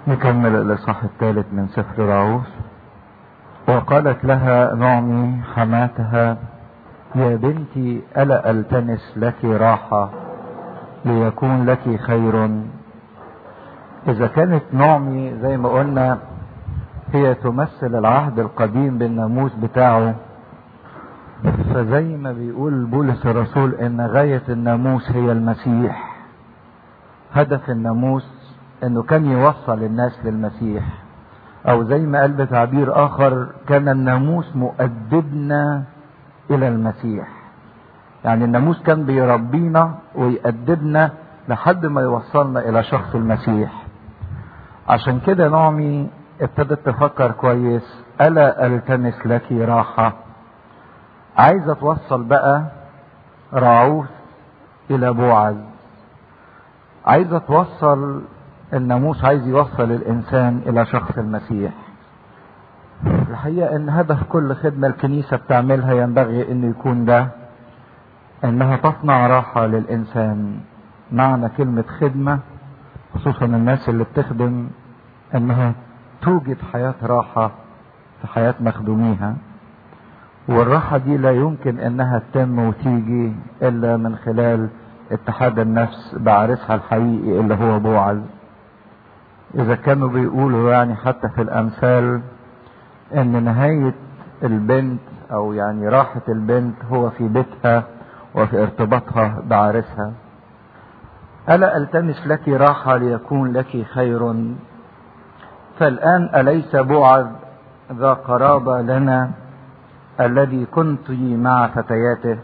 نكمل الإصحاح الثالث من سفر راعوث وقالت لها نعمي حماتها يا بنتي ألا ألتمس لك راحة ليكون لك خير إذا كانت نعمي زي ما قلنا هي تمثل العهد القديم بالناموس بتاعه فزي ما بيقول بولس الرسول ان غاية الناموس هي المسيح هدف الناموس انه كان يوصل الناس للمسيح او زي ما قال بتعبير اخر كان الناموس مؤدبنا الى المسيح يعني الناموس كان بيربينا ويأدبنا لحد ما يوصلنا الى شخص المسيح عشان كده نعمي ابتدت تفكر كويس الا التمس لك راحه عايزه توصل بقى راعوث الى بوعز عايزه توصل الناموس عايز يوصل الانسان الى شخص المسيح الحقيقه ان هدف كل خدمه الكنيسه بتعملها ينبغي انه يكون ده انها تصنع راحه للانسان معنى كلمه خدمه خصوصا الناس اللي بتخدم انها توجد حياه راحه في حياه مخدوميها والراحة دي لا يمكن انها تتم وتيجي الا من خلال اتحاد النفس بعرسها الحقيقي اللي هو بوعز اذا كانوا بيقولوا يعني حتى في الامثال ان نهاية البنت او يعني راحة البنت هو في بيتها وفي ارتباطها بعرسها ألا ألتمس لك راحة ليكون لك خير فالآن أليس بوعز ذا قرابة لنا الذي كنت مع فتياته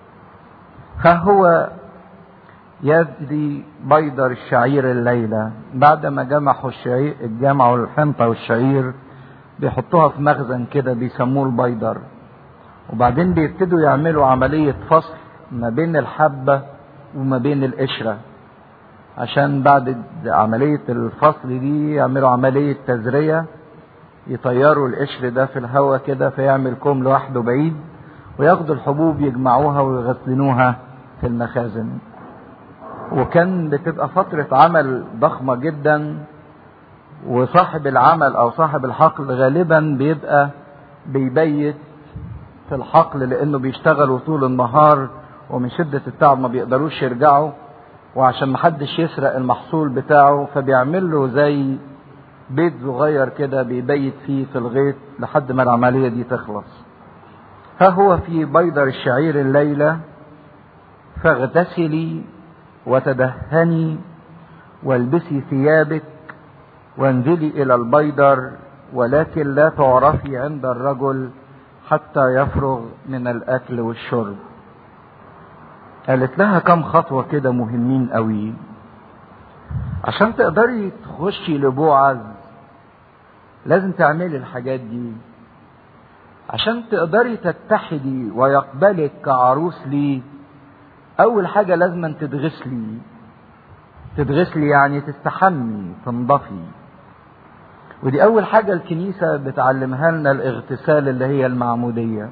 فهو يدري بيضر الشعير الليلة بعد ما جمعوا الشعير جمعوا الحنطة والشعير بيحطوها في مخزن كده بيسموه البيضر وبعدين بيبتدوا يعملوا عملية فصل ما بين الحبة وما بين القشرة عشان بعد عملية الفصل دي يعملوا عملية تزرية يطيروا القشر ده في الهواء كده فيعمل كوم لوحده بعيد وياخدوا الحبوب يجمعوها ويغسلوها في المخازن وكان بتبقى فترة عمل ضخمة جدا وصاحب العمل او صاحب الحقل غالبا بيبقى بيبيت في الحقل لانه بيشتغلوا طول النهار ومن شدة التعب ما بيقدروش يرجعوا وعشان محدش يسرق المحصول بتاعه فبيعمل له زي بيت صغير كده بيبيت فيه في الغيط لحد ما العملية دي تخلص ها هو في بيضر الشعير الليلة فاغتسلي وتدهني والبسي ثيابك وانزلي إلى البيضر ولكن لا تعرفي عند الرجل حتى يفرغ من الأكل والشرب قالت لها كم خطوة كده مهمين قوي عشان تقدري تخشي لبوعز لازم تعملي الحاجات دي عشان تقدري تتحدي ويقبلك كعروس ليه اول حاجة لازم تتغسلي تتغسلي يعني تستحمي تنضفي ودي اول حاجة الكنيسة بتعلمها لنا الاغتسال اللي هي المعمودية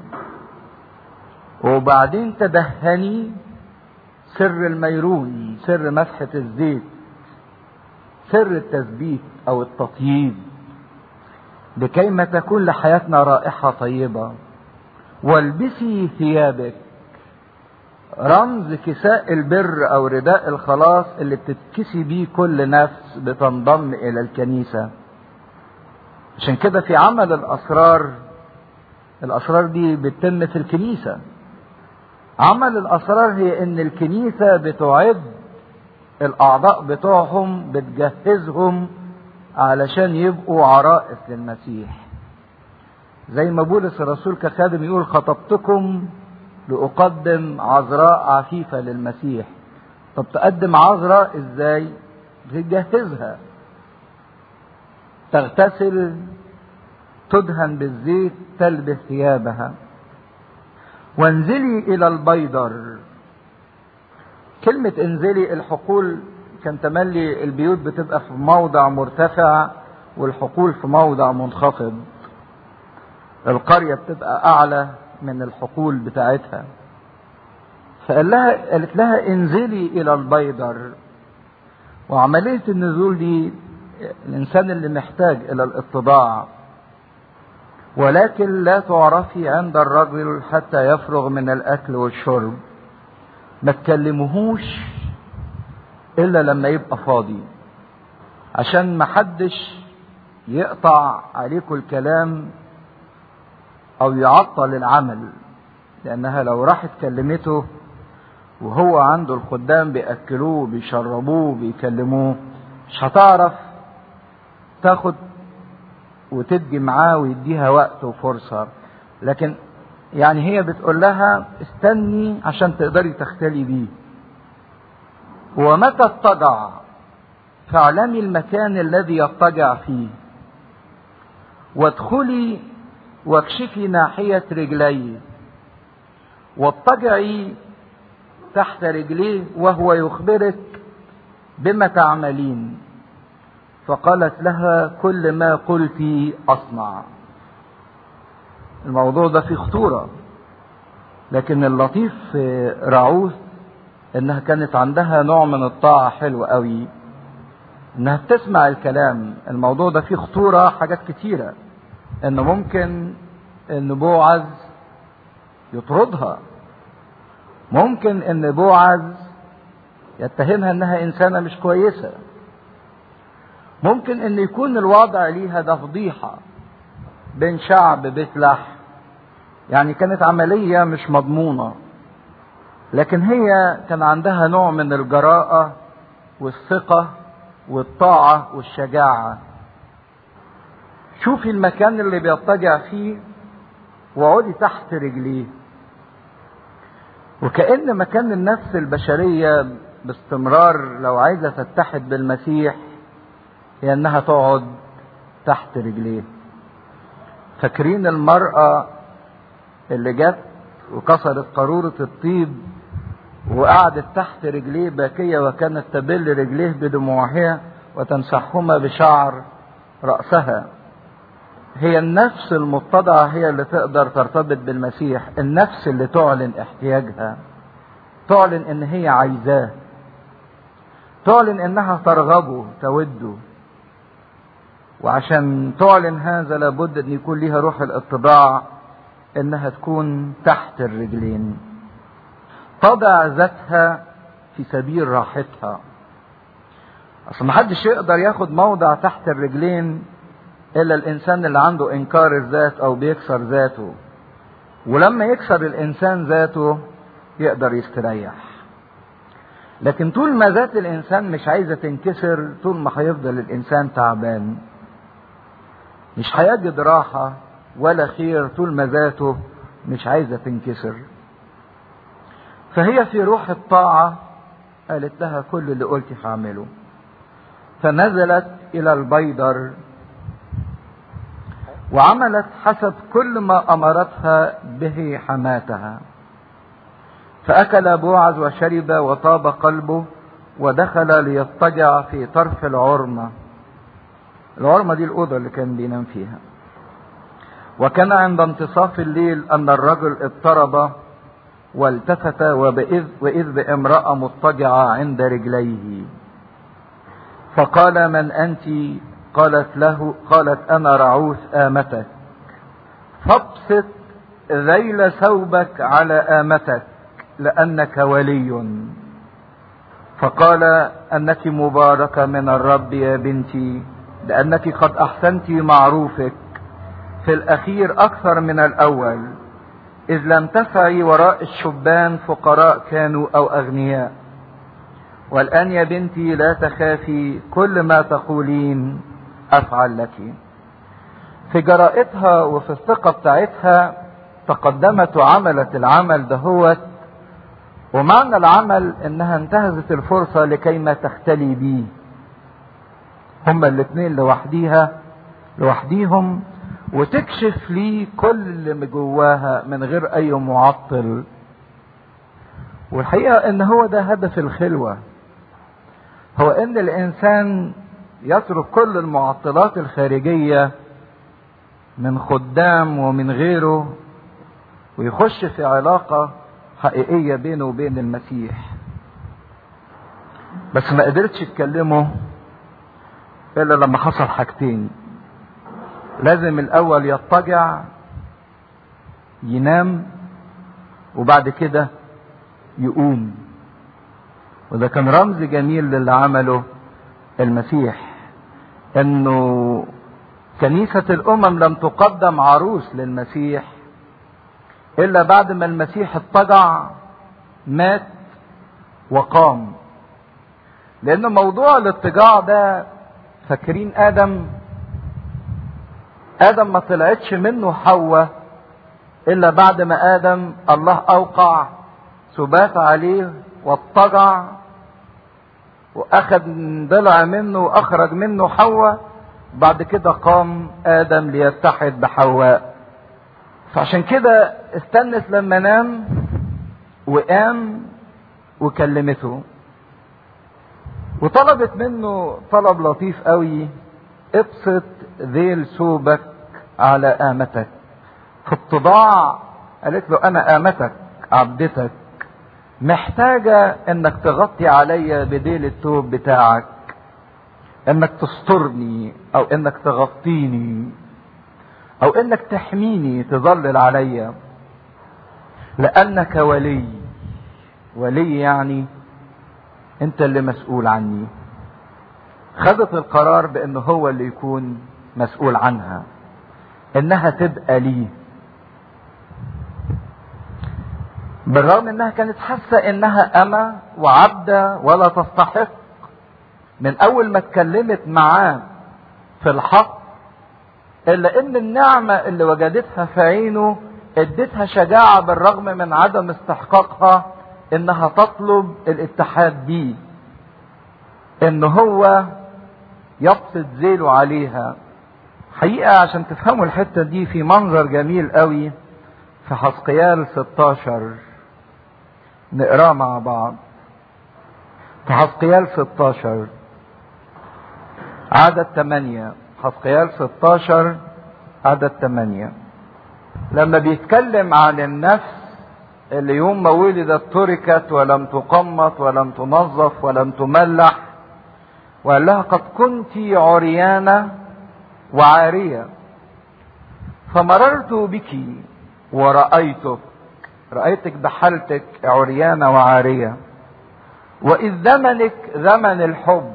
وبعدين تدهني سر الميرون سر مسحة الزيت سر التثبيت او التطييب لكيما تكون لحياتنا رائحة طيبة والبسي ثيابك رمز كساء البر او رداء الخلاص اللي بتتكسي بيه كل نفس بتنضم الى الكنيسة عشان كده في عمل الاسرار الاسرار دي بتتم في الكنيسة عمل الاسرار هي ان الكنيسة بتعد الاعضاء بتوعهم بتجهزهم علشان يبقوا عرائس للمسيح زي ما بولس الرسول كخادم يقول خطبتكم لأقدم عذراء عفيفة للمسيح طب تقدم عذراء ازاي بتجهزها تغتسل تدهن بالزيت تلبس ثيابها وانزلي الى البيضر كلمة انزلي الحقول كان تملي البيوت بتبقى في موضع مرتفع والحقول في موضع منخفض القرية بتبقى أعلى من الحقول بتاعتها فقال لها قالت لها انزلي إلى البيدر وعملية النزول دي الإنسان اللي محتاج إلى الاتضاع ولكن لا تعرفي عند الرجل حتى يفرغ من الأكل والشرب ما تكلمهوش إلا لما يبقى فاضي عشان ما حدش يقطع عليكم الكلام أو يعطل العمل لأنها لو راحت كلمته وهو عنده الخدام بيأكلوه بيشربوه بيكلموه مش هتعرف تاخد وتدي معاه ويديها وقت وفرصة لكن يعني هي بتقول لها استني عشان تقدري تختلي بيه ومتى اتضع فاعلمي المكان الذي يضطجع فيه وادخلي واكشفي ناحية رجليه واضطجعي تحت رجليه وهو يخبرك بما تعملين فقالت لها كل ما قلت اصنع الموضوع ده فيه خطوره لكن اللطيف في راعوث انها كانت عندها نوع من الطاعه حلو قوي انها بتسمع الكلام الموضوع ده فيه خطوره حاجات كتيره ان ممكن ان بوعز يطردها ممكن ان بوعز يتهمها انها انسانه مش كويسه ممكن ان يكون الوضع ليها ده فضيحه بين شعب بيت لحم يعني كانت عمليه مش مضمونه لكن هي كان عندها نوع من الجراءه والثقه والطاعه والشجاعه شوفي المكان اللي بيضطجع فيه واقعدي تحت رجليه وكأن مكان النفس البشرية باستمرار لو عايزة تتحد بالمسيح هي انها تقعد تحت رجليه فاكرين المرأة اللي جت وكسرت قارورة الطيب وقعدت تحت رجليه باكية وكانت تبل رجليه بدموعها وتمسحهما بشعر رأسها هي النفس المتضعة هي اللي تقدر ترتبط بالمسيح النفس اللي تعلن احتياجها تعلن ان هي عايزاه تعلن انها ترغبه توده وعشان تعلن هذا لابد ان يكون ليها روح الاتضاع انها تكون تحت الرجلين تضع ذاتها في سبيل راحتها اصل محدش يقدر ياخد موضع تحت الرجلين الا الانسان اللي عنده انكار الذات او بيكسر ذاته ولما يكسر الانسان ذاته يقدر يستريح لكن طول ما ذات الانسان مش عايزه تنكسر طول ما هيفضل الانسان تعبان مش هيجد راحه ولا خير طول ما ذاته مش عايزه تنكسر فهي في روح الطاعه قالت لها كل اللي قلتي هعمله فنزلت الى البيدر وعملت حسب كل ما امرتها به حماتها فاكل بوعز وشرب وطاب قلبه ودخل ليضطجع في طرف العرمه العرمه دي الاوضه اللي كان بينام فيها وكان عند انتصاف الليل ان الرجل اضطرب والتفت وبإذ وإذ بامرأة مضطجعة عند رجليه فقال من أنت قالت له قالت انا رعوث امتك فابسط ذيل ثوبك على امتك لانك ولي فقال انك مباركه من الرب يا بنتي لانك قد احسنت معروفك في الاخير اكثر من الاول اذ لم تسعي وراء الشبان فقراء كانوا او اغنياء والان يا بنتي لا تخافي كل ما تقولين افعل لك في جرائتها وفي الثقة بتاعتها تقدمت وعملت العمل دهوت ومعنى العمل انها انتهزت الفرصة لكي ما تختلي بيه هما الاتنين لوحديها لوحديهم وتكشف لي كل اللي جواها من غير اي معطل والحقيقة ان هو ده هدف الخلوة هو ان الانسان يترك كل المعطلات الخارجية من خدام ومن غيره ويخش في علاقة حقيقية بينه وبين المسيح بس ما قدرتش تكلمه الا لما حصل حاجتين لازم الاول يضطجع ينام وبعد كده يقوم وده كان رمز جميل للي عمله المسيح انه كنيسة الامم لم تقدم عروس للمسيح الا بعد ما المسيح اضطجع مات وقام لان موضوع الاضطجاع ده فاكرين ادم ادم ما طلعتش منه حواء الا بعد ما ادم الله اوقع سبات عليه واضطجع واخذ ضلع منه واخرج منه حواء بعد كده قام ادم ليتحد بحواء فعشان كده استنس لما نام وقام وكلمته وطلبت منه طلب لطيف قوي ابسط ذيل ثوبك على آمتك في الطباع قالت له انا آمتك عبدتك محتاجة انك تغطي عليا بديل الثوب بتاعك انك تسترني او انك تغطيني او انك تحميني تظلل عليا لانك ولي ولي يعني انت اللي مسؤول عني خدت القرار بانه هو اللي يكون مسؤول عنها انها تبقى ليه بالرغم انها كانت حاسه انها اما وعبده ولا تستحق من اول ما اتكلمت معاه في الحق الا ان النعمه اللي وجدتها في عينه ادتها شجاعه بالرغم من عدم استحقاقها انها تطلب الاتحاد بيه ان هو يبسط ذيله عليها حقيقة عشان تفهموا الحتة دي في منظر جميل قوي في حسقيال 16 نقراه مع بعض في حسقيال 16 عدد 8 حسقيال 16 عدد 8 لما بيتكلم عن النفس اللي يوم ما ولدت تركت ولم تقمط ولم تنظف ولم تملح وقال لها قد كنت عريانة وعارية فمررت بك ورأيتك رأيتك بحالتك عريانة وعارية وإذ زمنك زمن الحب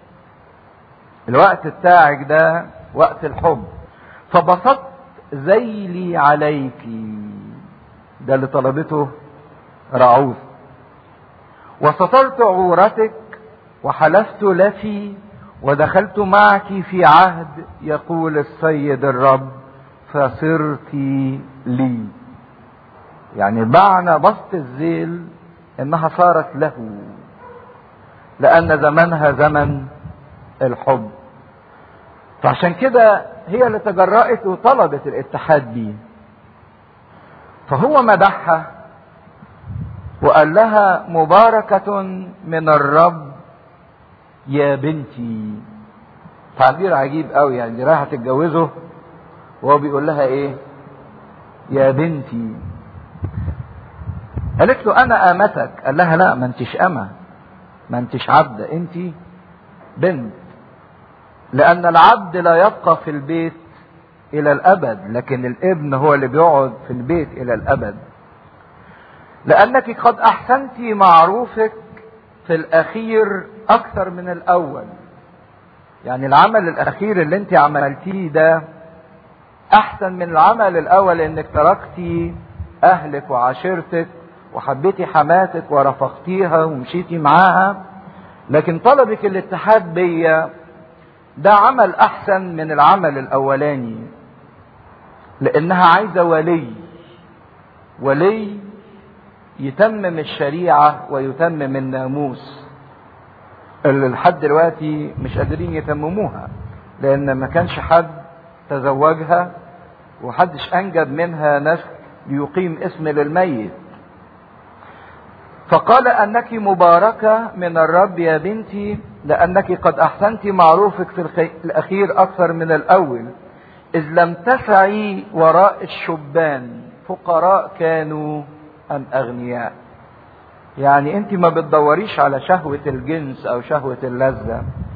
الوقت بتاعك ده وقت الحب فبسطت ذيلي عليك ده اللي طلبته رعوز وسترت عورتك وحلفت لك ودخلت معك في عهد يقول السيد الرب فصرت لي يعني معنى بسط الذيل انها صارت له لان زمنها زمن الحب فعشان كده هي اللي تجرأت وطلبت الاتحاد بيه فهو مدحها وقال لها مباركة من الرب يا بنتي تعبير عجيب قوي يعني دي رايحة تتجوزه وهو بيقول لها ايه يا بنتي قالت له انا امتك قال لها لا ما انتش اما ما انتش عبدة انت بنت لان العبد لا يبقى في البيت الى الابد لكن الابن هو اللي بيقعد في البيت الى الابد لانك قد احسنت معروفك في الاخير اكثر من الاول يعني العمل الاخير اللي انت عملتيه ده احسن من العمل الاول انك تركتي اهلك وعشيرتك وحبيتي حماتك ورفقتيها ومشيتي معاها لكن طلبك الاتحاد بيا ده عمل احسن من العمل الاولاني لانها عايزه ولي ولي يتمم الشريعه ويتمم الناموس اللي لحد دلوقتي مش قادرين يتمموها لان ما كانش حد تزوجها وحدش انجب منها نسل يقيم اسم للميت فقال انك مباركه من الرب يا بنتي لانك قد احسنت معروفك في الاخير اكثر من الاول اذ لم تسعي وراء الشبان فقراء كانوا ام اغنياء يعني انت ما بتدوريش على شهوة الجنس او شهوة اللذة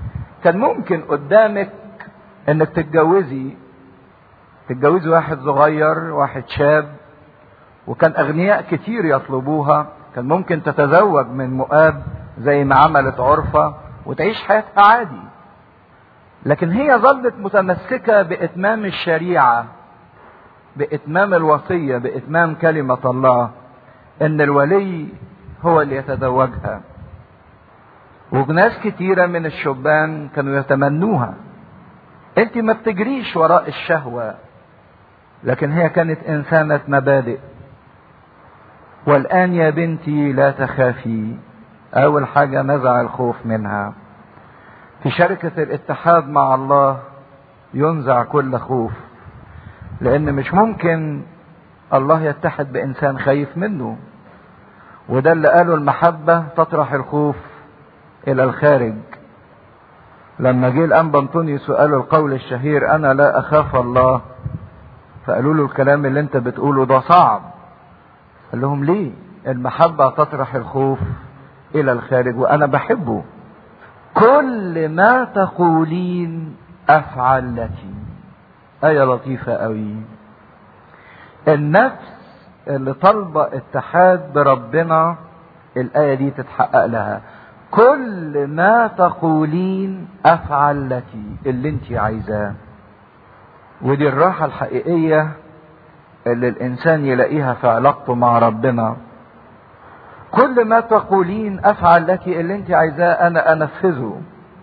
كان ممكن قدامك انك تتجوزي تتجوزي واحد صغير واحد شاب وكان اغنياء كتير يطلبوها كان ممكن تتزوج من مؤاب زي ما عملت عرفة وتعيش حياتها عادي لكن هي ظلت متمسكة بإتمام الشريعة بإتمام الوصية بإتمام كلمة الله إن الولي هو اللي يتزوجها وناس كتيرة من الشبان كانوا يتمنوها انت ما بتجريش وراء الشهوة لكن هي كانت انسانة مبادئ والان يا بنتي لا تخافي اول حاجة نزع الخوف منها في شركة الاتحاد مع الله ينزع كل خوف لان مش ممكن الله يتحد بانسان خايف منه وده اللي قاله المحبة تطرح الخوف الى الخارج لما جه الانبا انطونيوس وقالوا القول الشهير انا لا اخاف الله فقالوا له الكلام اللي انت بتقوله ده صعب قال لهم ليه المحبة تطرح الخوف الى الخارج وانا بحبه كل ما تقولين افعل لك ايه لطيفة قوي النفس اللي طالبة اتحاد بربنا الايه دي تتحقق لها كل ما تقولين افعل لك اللي انت عايزاه ودي الراحة الحقيقية اللي الانسان يلاقيها في علاقته مع ربنا كل ما تقولين افعل لك اللي انت عايزاه انا انفذه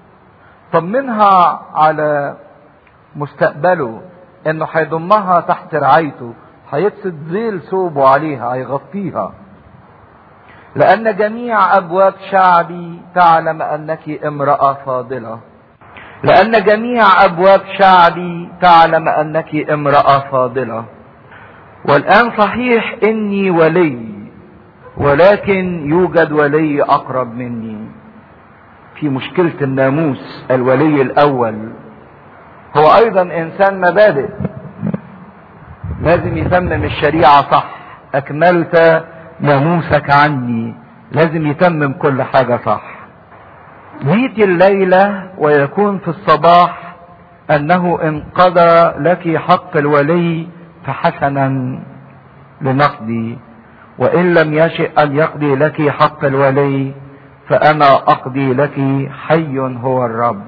طمنها على مستقبله انه هيضمها تحت رعايته هيبسط ذيل ثوبه عليها هيغطيها لأن جميع أبواب شعبي تعلم أنك امرأة فاضلة لأن جميع أبواب شعبي تعلم أنك امرأة فاضلة والآن صحيح إني ولي ولكن يوجد ولي أقرب مني في مشكلة الناموس الولي الأول هو أيضا إنسان مبادئ لازم يتمم الشريعة صح أكملت ناموسك عني لازم يتمم كل حاجة صح جيت الليلة ويكون في الصباح أنه انقضى لك حق الولي فحسنا لنقضي وإن لم يشئ أن يقضي لك حق الولي فأنا أقضي لك حي هو الرب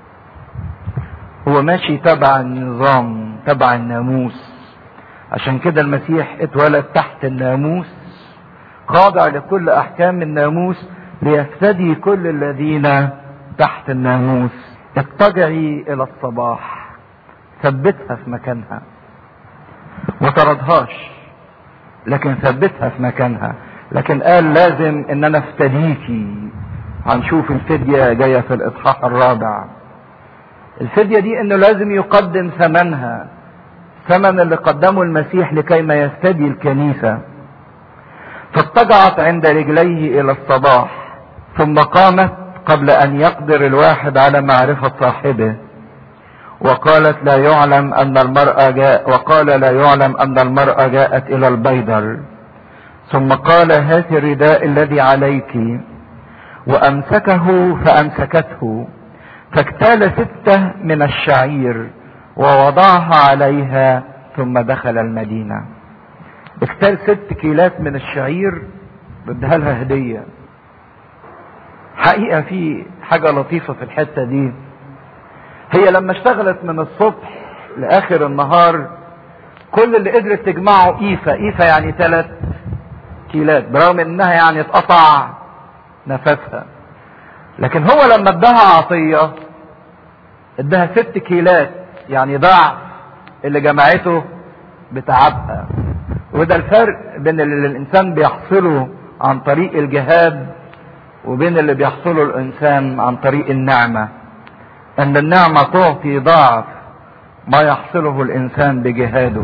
هو ماشي تبع النظام تبع الناموس عشان كده المسيح اتولد تحت الناموس خاضع لكل احكام الناموس ليفتدي كل الذين تحت الناموس اضطجعي الى الصباح ثبتها في مكانها ما طردهاش لكن ثبتها في مكانها لكن قال لازم ان انا افتديكي هنشوف الفدية جاية في الاصحاح الرابع الفدية دي انه لازم يقدم ثمنها ثمن اللي قدمه المسيح لكي ما يفتدي الكنيسة فاضطجعت عند رجليه الى الصباح ثم قامت قبل ان يقدر الواحد على معرفة صاحبه وقالت لا يعلم ان المرأة جاء وقال لا يعلم ان المرأة جاءت الى البيدر ثم قال هات الرداء الذي عليك وامسكه فامسكته فاكتال ستة من الشعير ووضعها عليها ثم دخل المدينة اكتال ست كيلات من الشعير بدها لها هدية حقيقة في حاجة لطيفة في الحتة دي هي لما اشتغلت من الصبح لاخر النهار كل اللي قدرت تجمعه ايفا ايفا يعني ثلاث كيلات برغم انها يعني اتقطع نفسها لكن هو لما اداها عطية اداها ست كيلات يعني ضعف اللي جمعته بتعبها وده الفرق بين اللي الانسان بيحصله عن طريق الجهاد وبين اللي بيحصله الانسان عن طريق النعمه ان النعمه تعطي ضعف ما يحصله الانسان بجهاده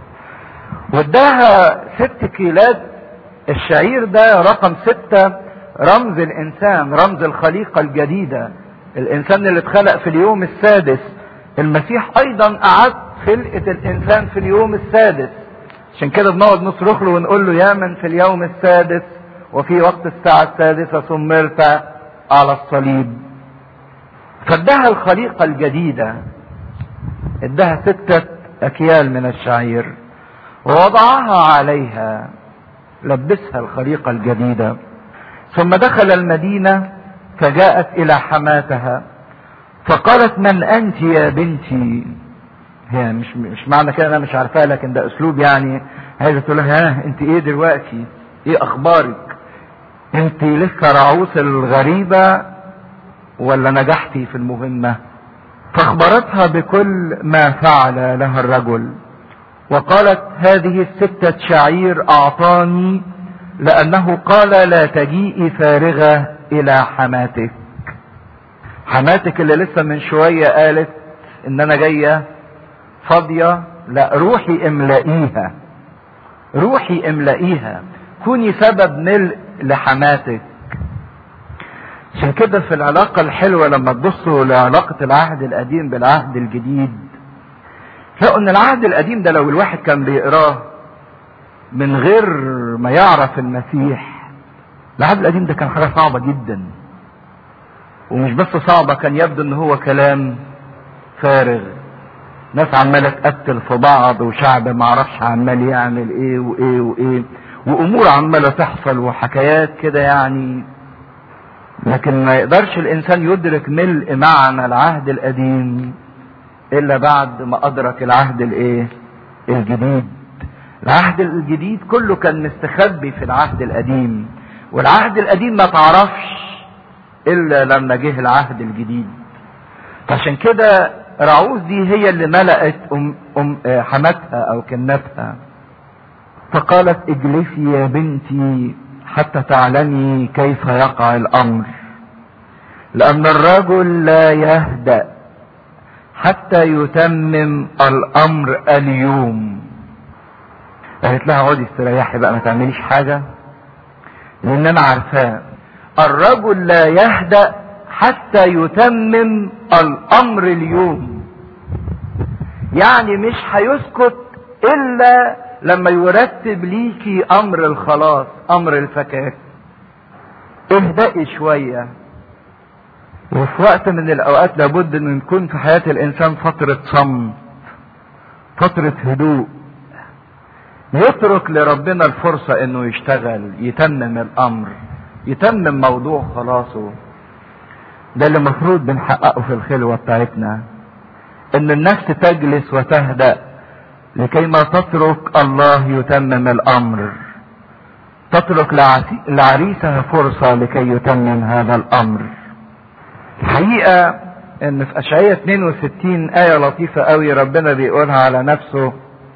واداها ست كيلات الشعير ده رقم ستة رمز الانسان رمز الخليقة الجديدة الانسان اللي اتخلق في اليوم السادس المسيح ايضا اعد خلقة الانسان في اليوم السادس عشان كده بنقعد نصرخ له ونقول له يا من في اليوم السادس وفي وقت الساعة السادسة ثمرت على الصليب فادها الخليقة الجديدة ادها ستة اكيال من الشعير ووضعها عليها لبسها الخليقة الجديدة ثم دخل المدينة فجاءت الى حماتها فقالت من انت يا بنتي هي مش مش معنى كده انا مش عارفاها لكن ده اسلوب يعني عايزه تقول لها ها انت ايه دلوقتي ايه اخبارك انت لسه رعوس الغريبه ولا نجحتي في المهمه فاخبرتها بكل ما فعل لها الرجل وقالت هذه الستة شعير أعطاني لأنه قال لا تجيئي فارغة إلى حماتك حماتك اللي لسه من شوية قالت إن أنا جاية فاضية لا روحي املئيها روحي املئيها كوني سبب ملء لحماتك عشان كده في العلاقة الحلوة لما تبصوا لعلاقة العهد القديم بالعهد الجديد تلاقوا ان العهد القديم ده لو الواحد كان بيقراه من غير ما يعرف المسيح العهد القديم ده كان حاجة صعبة جدا ومش بس صعبة كان يبدو ان هو كلام فارغ ناس عمالة تقتل في بعض وشعب معرفش عمال يعمل ايه وايه وايه وامور عمالة تحصل وحكايات كده يعني لكن ما يقدرش الانسان يدرك ملء معنى العهد القديم الا بعد ما ادرك العهد الايه الجديد العهد الجديد كله كان مستخبي في العهد القديم والعهد القديم ما تعرفش الا لما جه العهد الجديد فعشان كده رعوز دي هي اللي ملأت أم أم حماتها او كنتها فقالت اجلسي يا بنتي حتى تعلمي كيف يقع الامر لان الرجل لا يهدأ حتى يتمم الامر اليوم قالت لها اقعدي استريحي بقى ما تعمليش حاجة لان انا عارفاه الرجل لا يهدأ حتى يتمم الامر اليوم يعني مش هيسكت الا لما يرتب ليكي امر الخلاص امر الفكاك اهدئي شوية وفي وقت من الاوقات لابد ان يكون في حياة الانسان فترة صمت فترة هدوء يترك لربنا الفرصة انه يشتغل يتمم الامر يتمم موضوع خلاصه ده اللي المفروض بنحققه في الخلوة بتاعتنا ان النفس تجلس وتهدأ لكي ما تترك الله يتمم الامر تترك لعريسها فرصة لكي يتمم هذا الامر الحقيقة ان في اشعية 62 آية لطيفة قوي ربنا بيقولها على نفسه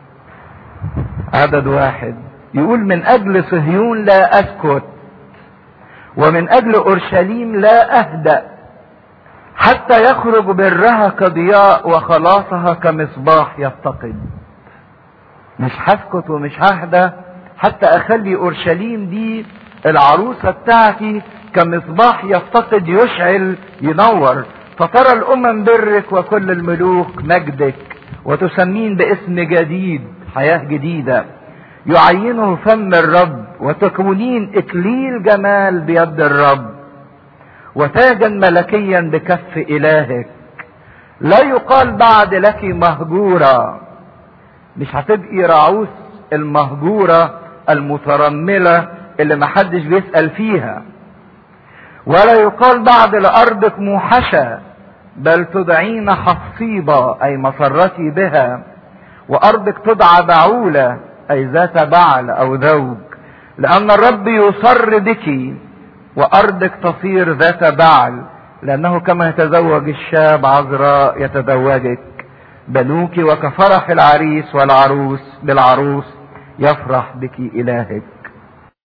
عدد واحد يقول من اجل صهيون لا اسكت ومن اجل اورشليم لا اهدأ حتى يخرج برها كضياء وخلاصها كمصباح يفتقد مش هسكت ومش ههدى حتى اخلي اورشليم دي العروسة بتاعتي كمصباح يفتقد يشعل ينور فترى الامم برك وكل الملوك مجدك وتسمين باسم جديد حياة جديدة يعينه فم الرب وتكونين اكليل جمال بيد الرب وتاجا ملكيا بكف الهك لا يقال بعد لك مهجورة مش هتبقي رعوس المهجورة المترملة اللي محدش بيسأل فيها ولا يقال بعد لأرضك موحشة بل تدعين حصيبة أي مسرتي بها وأرضك تدعى بعولة أي ذات بعل أو ذوج لأن الرب يصر بك وأرضك تصير ذات بعل لأنه كما يتزوج الشاب عذراء يتزوجك بنوك وكفرح العريس والعروس بالعروس يفرح بك إلهك